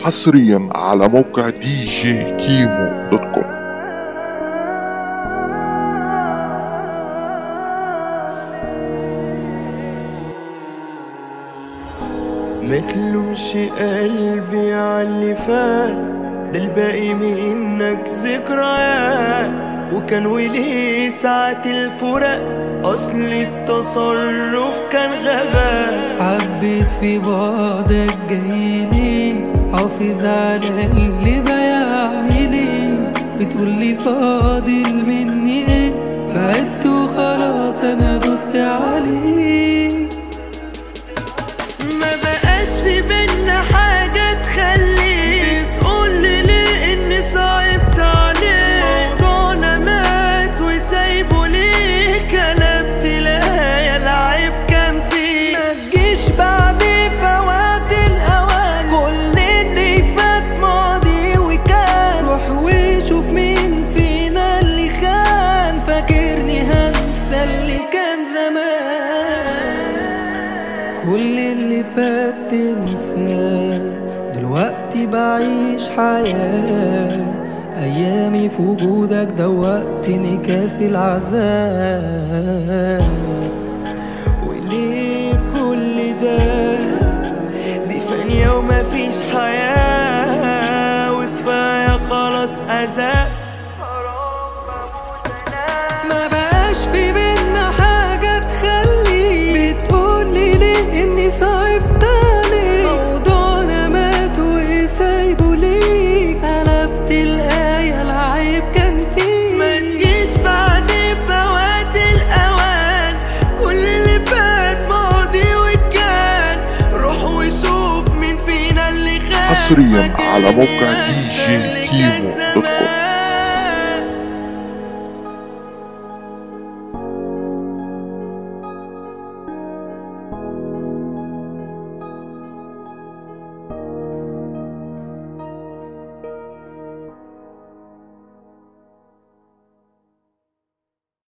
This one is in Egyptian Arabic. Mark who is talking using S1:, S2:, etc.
S1: حصريا على موقع دي جي كيمو دوت كوم
S2: متلومش قلبي عاللي فات ده الباقي منك ذكريات وكان وليه ساعة الفراق أصل التصرف كان غباء
S3: حبيت في بعدك جايلي حافظ على اللي بيعني لي بتقولي فاضل مني ايه بعدت وخلاص انا دوست عليه
S2: ما بقاش في بينا حاجة تخليك تقول لي ليه إني صعبت عليك موضوعنا مات وسايبه ليك قلبت لها العيب كان فيك ما تجيش بعد فوات الأوان كل اللي فات ماضي وكان
S3: روح وشوف مين فينا اللي خان فاكرني هنسى اللي كان زمان كل اللي فات تنساه دلوقتي بعيش حياة أيامي في وجودك دوقتني كاس العذاب
S2: وليه كل ده دي فانية ومفيش حياة وكفاية خلاص أذى
S3: ما بقاش في بينا حاجة تخلي بتقولي ليه اني صعبت عليك موضوعنا مات وسايبه ليك قلبت الآية العيب كان فيك
S2: ما تجيش بعد فوات الأوان كل اللي فات ماضي وكان روح وشوف مين فينا اللي خان
S1: حصرياً على موقع
S2: فاكرني
S1: دي جي
S2: هنسى اللي
S1: كيمو
S2: كان
S1: دوت كوم.
S2: زمان.